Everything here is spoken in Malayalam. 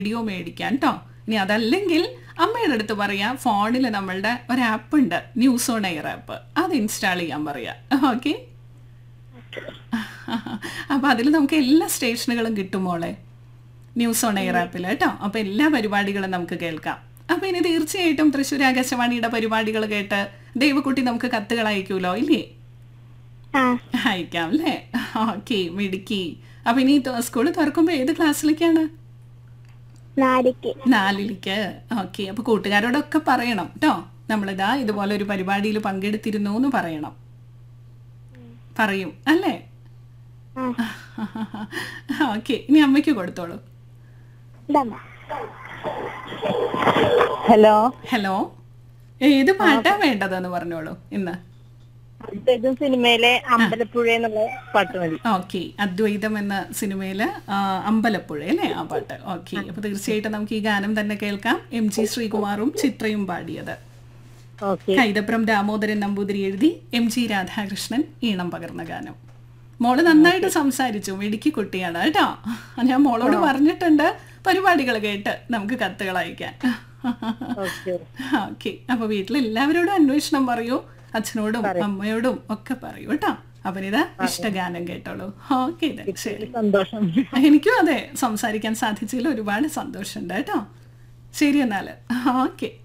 റേഡിയോ മേടിക്കാൻ കേട്ടോ ഇനി അതല്ലെങ്കിൽ അമ്മയുടെ അടുത്ത് പറയാ ഫോണിൽ നമ്മളുടെ ഒരു ആപ്പ് ഉണ്ട് ന്യൂസ് ഓൺ എയർ ആപ്പ് അത് ഇൻസ്റ്റാൾ ചെയ്യാൻ പറയാ ഓക്കെ അപ്പൊ അതിൽ നമുക്ക് എല്ലാ സ്റ്റേഷനുകളും കിട്ടും മോളെ ന്യൂസ് ഓൺ എയർ ആപ്പിൽ കേട്ടോ അപ്പൊ എല്ലാ പരിപാടികളും നമുക്ക് കേൾക്കാം അപ്പൊ ഇനി തീർച്ചയായിട്ടും തൃശ്ശൂർ ആകാശവാണിയുടെ പരിപാടികൾ കേട്ട് ദൈവക്കുട്ടി നമുക്ക് കത്തുകൾ അയക്കൂലോ ഇല്ലേ ആ അയക്കാം അല്ലേ ഓക്കെ മിടുക്കി അപ്പൊ ഇനി സ്കൂൾ തുറക്കുമ്പോ ഏത് ക്ലാസ്സിലേക്കാണ് നാലിക്ക് നാലിലേക്ക് ഓക്കെ അപ്പൊ കൂട്ടുകാരോടൊക്കെ പറയണം കേട്ടോ നമ്മളിതാ ഇതുപോലെ ഒരു പരിപാടിയിൽ പങ്കെടുത്തിരുന്നു എന്ന് പറയണം പറയും അല്ലേ ആ ഓക്കെ ഇനി അമ്മയ്ക്ക് കൊടുത്തോളൂ ഇതമ്മ ഹലോ ഹലോ ഏത് പാട്ടാ വേണ്ടതെന്ന് പറഞ്ഞോളൂ ഇന്ന് അദ്വൈതം സിനിമയിലെ അമ്പലപ്പുഴ എന്നുള്ള പാട്ട് മതി ഓക്കെ അദ്വൈതം എന്ന സിനിമയില് ആ, അമ്പലപ്പുഴ അല്ലേ ആ പാട്ട് ഓക്കെ അപ്പൊ തീർച്ചയായിട്ടും നമുക്ക് ഈ ഗാനം തന്നെ കേൾക്കാം എം ജി ശ്രീകുമാറും ചിത്രയും പാടിയത് ഓക്കെ കൈതപ്രം ദാമോദരൻ നമ്പൂതിരി എഴുതി എം ജി രാധാകൃഷ്ണൻ ഈണം പകർന്ന ഗാനം മോള് നന്നായിട്ട് സംസാരിച്ചു മിടുക്കി കുട്ടിയാണ് കേട്ടോ ഞാൻ മോളോട് പറഞ്ഞിട്ടുണ്ട് പരിപാടികൾ കേട്ട് നമുക്ക് കത്തുകൾ അയക്കാൻ ഓക്കെ ഓക്കെ അപ്പൊ വീട്ടിൽ എല്ലാവരോടും അന്വേഷണം പറയൂ അച്ഛനോടും അമ്മയോടും ഒക്കെ പറയൂ കേട്ടോ അവനിതാ ഇഷ്ടഗാനം കേട്ടോളൂ ഓക്കെ ശരി സന്തോഷം എനിക്കും അതെ സംസാരിക്കാൻ സാധിച്ചതിൽ ഒരുപാട് സന്തോഷമുണ്ട് കേട്ടോ ശരി എന്നാല് ഓക്കെ